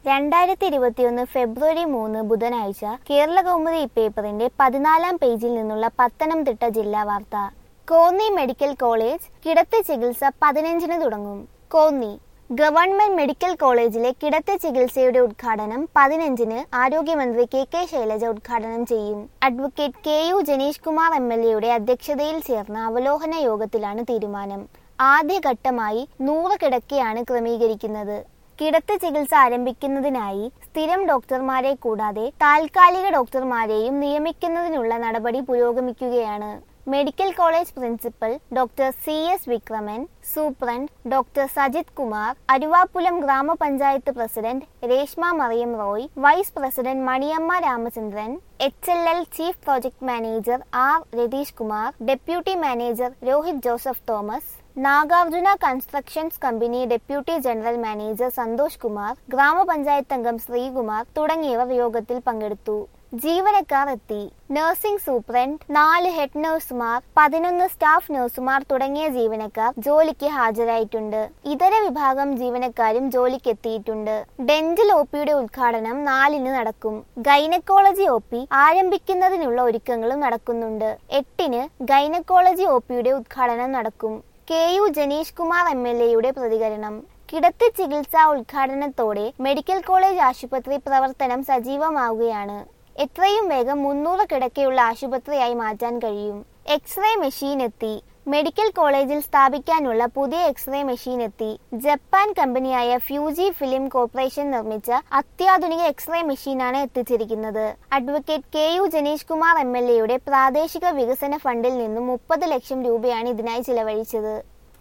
രണ്ടായിരത്തി ഇരുപത്തിയൊന്ന് ഫെബ്രുവരി മൂന്ന് ബുധനാഴ്ച കേരള കൗമുദി പേപ്പറിന്റെ പതിനാലാം പേജിൽ നിന്നുള്ള പത്തനംതിട്ട ജില്ലാ വാർത്ത കോന്നി മെഡിക്കൽ കോളേജ് കിടത്തി ചികിത്സ പതിനഞ്ചിന് തുടങ്ങും കോന്നി ഗവൺമെന്റ് മെഡിക്കൽ കോളേജിലെ കിടത്തി ചികിത്സയുടെ ഉദ്ഘാടനം പതിനഞ്ചിന് ആരോഗ്യമന്ത്രി കെ കെ ശൈലജ ഉദ്ഘാടനം ചെയ്യും advocate K U Janeesh Kumar M L എയുടെ അധ്യക്ഷതയിൽ ചേർന്ന അവലോകന യോഗത്തിലാണ് തീരുമാനം ആദ്യഘട്ടമായി നൂറ് കിടക്കയാണ് ക്രമീകരിക്കുന്നത് കിടത്തി ചികിത്സ ആരംഭിക്കുന്നതിനായി സ്ഥിരം ഡോക്ടർമാരെ കൂടാതെ താൽക്കാലിക ഡോക്ടർമാരെയും നിയമിക്കുന്നതിനുള്ള നടപടി പുരോഗമിക്കുകയാണ് medical college principal doctor C S Vikraman superintendent doctor Sajith Kumar Aruvappulam ഗ്രാമപഞ്ചായത്ത് president Reshma Mariyam Roy vice president Maniyamma Ramachandran H L L chief project manager R Ratheesh Kumar deputy manager Rohith Joseph Thomas Nagarjuna constructions company deputy general manager Santhosh Kumar ഗ്രാമപഞ്ചായത്ത് അംഗം ശ്രീകുമാർ തുടങ്ങിയവർ യോഗത്തിൽ പങ്കെടുത്തു ജീവനക്കാർ എത്തി നഴ്സിംഗ് സൂപ്രണ്ട് നാല് ഹെഡ് നഴ്സുമാർ പതിനൊന്ന് സ്റ്റാഫ് നഴ്സുമാർ തുടങ്ങിയ ജീവനക്കാർ ജോലിക്ക് ഹാജരായിട്ടുണ്ട് ഇതര വിഭാഗം ജീവനക്കാരും ജോലിക്ക് എത്തിയിട്ടുണ്ട് ഡെന്റൽ ഒ പിയുടെ ഉദ്ഘാടനം നാലിന് നടക്കും ഗൈനക്കോളജി ഒ പി ആരംഭിക്കുന്നതിനുള്ള ഒരുക്കങ്ങളും നടക്കുന്നുണ്ട് എട്ടിന് ഗൈനക്കോളജി ഒ പിയുടെ ഉദ്ഘാടനം നടക്കും K U Janeesh Kumar M L എയുടെ പ്രതികരണം കിടത്തി ചികിത്സാ ഉദ്ഘാടനത്തോടെ മെഡിക്കൽ കോളേജ് ആശുപത്രി പ്രവർത്തനം സജീവമാവുകയാണ് എത്രയും വേഗം മുന്നൂറ് കിടക്കയുള്ള ആശുപത്രിയായി മാറ്റാൻ കഴിയും എക്സ്റേ മെഷീൻ എത്തി മെഡിക്കൽ കോളേജിൽ സ്ഥാപിക്കാനുള്ള പുതിയ എക്സ്റേ മെഷീൻ എത്തി ജപ്പാൻ കമ്പനിയായ ഫ്യൂജി ഫിലിം കോർപ്പറേഷൻ നിർമ്മിച്ച അത്യാധുനിക എക്സ്റേ മെഷീനാണ് എത്തിച്ചിരിക്കുന്നത് advocate K U Janeesh Kumar M L എയുടെ പ്രാദേശിക വികസന ഫണ്ടിൽ നിന്നും മുപ്പത് ലക്ഷം രൂപയാണ് ഇതിനായി ചിലവഴിച്ചത്